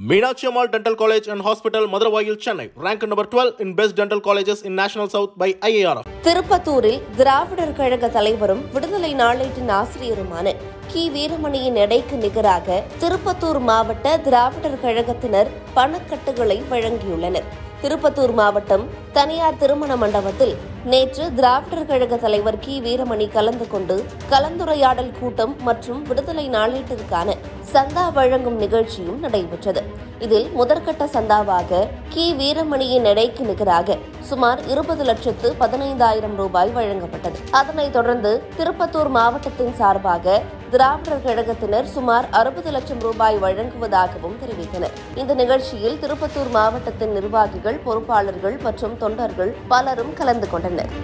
Meenakshi Ammal Dental College and Hospital, Madurai, Chennai, ranked number 12 in best dental colleges in National South by IARF. திருப்பத்தூரில் திராவிடர் கழக தலைவரும் விடுதலை நாளேட்டின் ஆசிரியருமான கி வீரமணியின் எடைக்கு நிகராக திருப்பத்தூர் மாவட்ட திராவிடர் கழகத்தினர் பணக்கட்டுகளை வழங்கியுள்ளனர் திருப்பத்தூர் மாவட்டம் தனியார் திருமண மண்டபத்தில் நேற்று திராவிடர் கழக தலைவர் கி வீரமணி கலந்து கொண்டு கலந்துரையாடல் கூட்டம் மற்றும் விடுதலை நாளேட்டிற்கான சந்தா வழங்கும் நிகழ்ச்சியும் நடைபெற்றது இதில் முதற்கட்ட சந்தாவாக கி வீரமணியின் எடைக்கு நிகராக சுமார் இருபது லட்சத்து பதினைந்தாயிரம் ரூபாய் வழங்கப்பட்டது அதனைத் தொடர்ந்து திருப்பத்தூர் மாவட்டத்தின் சார்பாக திராவிடர் கழகத்தினர் சுமார் அறுபது லட்சம் ரூபாய் வழங்குவதாகவும் தெரிவித்தனர் இந்த நிகழ்ச்சியில் திருப்பத்தூர் மாவட்டத்தின் நிர்வாகிகள் பொறுப்பாளர்கள் மற்றும் தொண்டர்கள் பலரும் கலந்து கொண்டனர்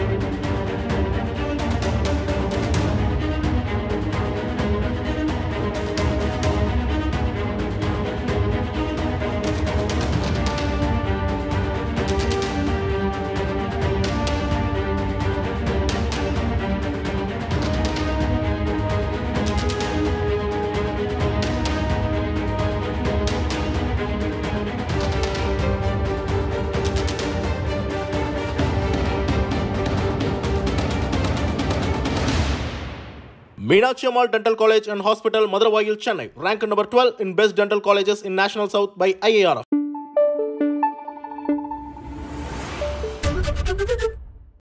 Meenakshi Ammal Dental College and Hospital, Madurai, Chennai, ranked number 12 in best dental colleges in National South by IARF.